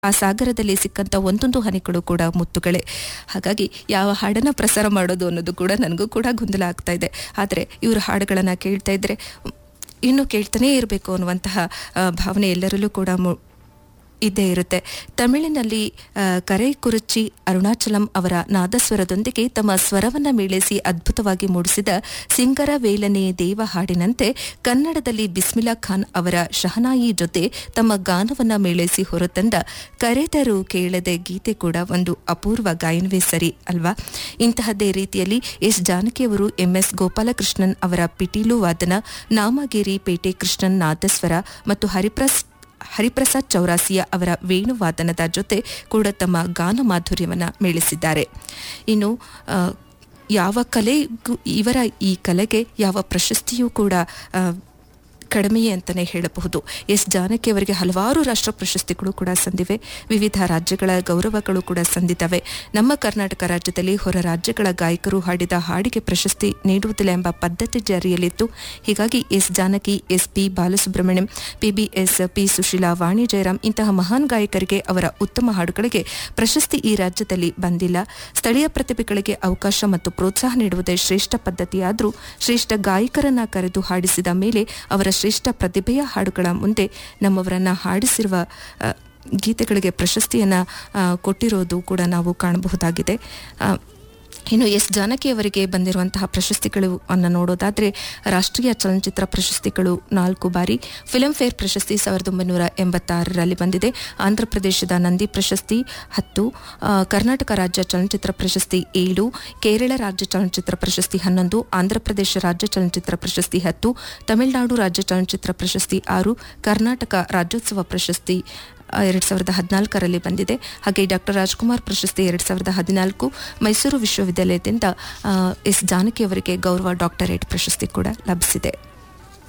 ಆ ಸಾಗರದಲ್ಲಿ ಸಿಕ್ಕಂತ ಒಂದೊಂದು ಹನಿಗಳು ಕೂಡ ಮುತ್ತುಗಳೇ ಹಾಗಾಗಿ ಯಾವ ಹಾಡನ್ನ ಪ್ರಸಾರ ಮಾಡೋದು ಅನ್ನೋದು ಕೂಡ ನನಗೂ ಕೂಡ ಗೊಂದಲ ಆಗ್ತಾ ಇದೆ ಆದರೆ ಇವ್ರ ಹಾಡುಗಳನ್ನು ಕೇಳ್ತಾ ಇದ್ರೆ ಇನ್ನೂ ಕೇಳ್ತಾನೇ ಇರಬೇಕು ಅನ್ನುವಂತಹ ಆ, ಭಾವನೆ ಎಲ್ಲರಲ್ಲೂ ಕೂಡ ಮು ಇದ್ದೇ ಇರುತ್ತೆ ತಮಿಳಿನಲ್ಲಿ ಆ, ಕರೆ ಕುರುಚಿ ಅರುಣಾಚಲಂ ಅವರ ನಾದಸ್ವರದೊಂದಿಗೆ ತಮ್ಮ ಸ್ವರವನ್ನ ಮೇಳಿಸಿ ಅದ್ಭುತವಾಗಿ ಮೂಡಿಸಿದ ಸಿಂಗರ ವೇಲನೆ ದೇವ ಹಾಡಿನಂತೆ ಕನ್ನಡದಲ್ಲಿ ಬಿಸ್ಮಿಲ್ಲಾ ಖಾನ್ ಅವರ ಶಹನಾಯಿ ಜೊತೆ ತಮ್ಮ ಗಾನವನ್ನ ಮೇಳೈಸಿ ಹೊರತಂದ ಕರೆದರು ಕೇಳದೆ ಗೀತೆ ಕೂಡ ಒಂದು ಅಪೂರ್ವ ಗಾಯನವೇ ಸರಿ ಅಲ್ವಾ ಇಂತಹದ್ದೇ ರೀತಿಯಲ್ಲಿ ಎಸ್ ಜಾನಕಿಯವರು ಎಂಎಸ್ ಗೋಪಾಲಕೃಷ್ಣನ್ ಅವರ ಪಿಟೀಲು ವಾದನ ನಾಮಗೇರಿ ಪೇಟೆ ಕೃಷ್ಣನ್ ನಾದಸ್ವರ ಮತ್ತು ಹರಿಪ್ರಸ್ ಹರಿಪ್ರಸಾದ್ ಚೌರಾಸಿಯಾ ಅವರ ವೇಣುವಾದನದ ಜೊತೆ ಕೂಡ ತಮ್ಮ ಗಾನ ಮಾಧುರ್ಯವನ್ನು ಮೇಳಿಸಿದ್ದಾರೆ ಇನ್ನು ಆ, ಯಾವ ಕಲೆಗೂ ಇವರ ಈ ಕಲೆಗೆ ಯಾವ ಪ್ರಶಸ್ತಿಯೂ ಕೂಡ ಆ, ಕಡಿಮೆಯೇ ಅಂತಲೇ ಹೇಳಬಹುದು ಎಸ್ ಜಾನಕಿ ಅವರಿಗೆ ಹಲವಾರು ರಾಷ್ಟ್ರ ಪ್ರಶಸ್ತಿಗಳು ಕೂಡ ಸಂದಿವೆ ವಿವಿಧ ರಾಜ್ಯಗಳ ಗೌರವಗಳು ಕೂಡ ಸಂದಿದ್ದಾವೆ ನಮ್ಮ ಕರ್ನಾಟಕ ರಾಜ್ಯದಲ್ಲಿ ಹೊರ ರಾಜ್ಯಗಳ ಗಾಯಕರು ಹಾಡಿದ ಹಾಡಿಗೆ ಪ್ರಶಸ್ತಿ ನೀಡುವುದಿಲ್ಲ ಎಂಬ ಪದ್ಧತಿ ಜಾರಿಯಲ್ಲಿತ್ತು ಹೀಗಾಗಿ S Janaki S P Balasubrahmanyam PBS P Susheela Vani Jayaram ಇಂತಹ ಮಹಾನ್ ಗಾಯಕರಿಗೆ ಅವರ ಉತ್ತಮ ಹಾಡುಗಳಿಗೆ ಪ್ರಶಸ್ತಿ ಈ ರಾಜ್ಯದಲ್ಲಿ ಬಂದಿಲ್ಲ ಸ್ಥಳೀಯ ಪ್ರತಿಭೆಗಳಿಗೆ ಅವಕಾಶ ಮತ್ತು ಪ್ರೋತ್ಸಾಹ ನೀಡುವುದೇ ಶ್ರೇಷ್ಠ ಪದ್ಧತಿಯಾದರೂ ಶ್ರೇಷ್ಠ ಗಾಯಕರನ್ನ ಕರೆದು ಹಾಡಿಸಿದ ಮೇಲೆ ಅವರ ಶ್ರೇಷ್ಠ ಪ್ರತಿಭೆಯ ಹಾಡುಗಳ ಮುಂದೆ ನಮ್ಮವರನ್ನ ಹಾಡಿಸಿರುವ ಆ, ಗೀತೆಗಳಿಗೆ ಪ್ರಶಸ್ತಿಯನ್ನ ಆ, ಕೊಟ್ಟಿರೋದು ಕೂಡ ನಾವು ಕಾಣಬಹುದಾಗಿದೆ ಆ, ಇನ್ನು ಎಸ್ ಜಾನಕಿ ಅವರಿಗೆ ಬಂದಿರುವಂತಹ ಪ್ರಶಸ್ತಿಗಳು ಅನ್ನು ನೋಡೋದಾದ್ರೆ ರಾಷ್ಟ್ರೀಯ ಚಲನಚಿತ್ರ ಪ್ರಶಸ್ತಿಗಳು ನಾಲ್ಕು ಬಾರಿ ಫಿಲ್ಮ್ ಫೇರ್ ಪ್ರಶಸ್ತಿ ಸಾವಿರದ ಒಂಬೈನೂರ ಎಂಬತ್ತಾರರಲ್ಲಿ ಬಂದಿದೆ ಆಂಧ್ರ ಪ್ರದೇಶದ ನಂದಿ ಪ್ರಶಸ್ತಿ ಹತ್ತು ಆ, ಕರ್ನಾಟಕ ರಾಜ್ಯ ಚಲನಚಿತ್ರ ಪ್ರಶಸ್ತಿ ಏಳು ಕೇರಳ ರಾಜ್ಯ ಚಲನಚಿತ್ರ ಪ್ರಶಸ್ತಿ ಹನ್ನೊಂದು ಆಂಧ್ರ ಪ್ರದೇಶ ರಾಜ್ಯ ಚಲನಚಿತ್ರ ಪ್ರಶಸ್ತಿ ಹತ್ತು ತಮಿಳುನಾಡು ರಾಜ್ಯ ಚಲನಚಿತ್ರ ಪ್ರಶಸ್ತಿ ಆರು ಕರ್ನಾಟಕ ರಾಜ್ಯೋತ್ಸವ ಪ್ರಶಸ್ತಿ ಎರಡು ಸಾವಿರದ ಹದಿನಾಲ್ಕರಲ್ಲಿ ಬಂದಿದೆ ಹಾಗೆ ಡಾಕ್ಟರ್ ರಾಜ್ಕುಮಾರ್ ಪ್ರಶಸ್ತಿ ಎರಡು ಸಾವಿರದ ಹದಿನಾಲ್ಕು ಮೈಸೂರು ವಿಶ್ವವಿದ್ಯಾಲಯದಿಂದ ಆ, ಎಸ್ ಜಾನಕಿ ಅವರಿಗೆ ಗೌರವ ಡಾಕ್ಟರೇಟ್ ಪ್ರಶಸ್ತಿ ಕೂಡ ಲಭಿಸಿದೆ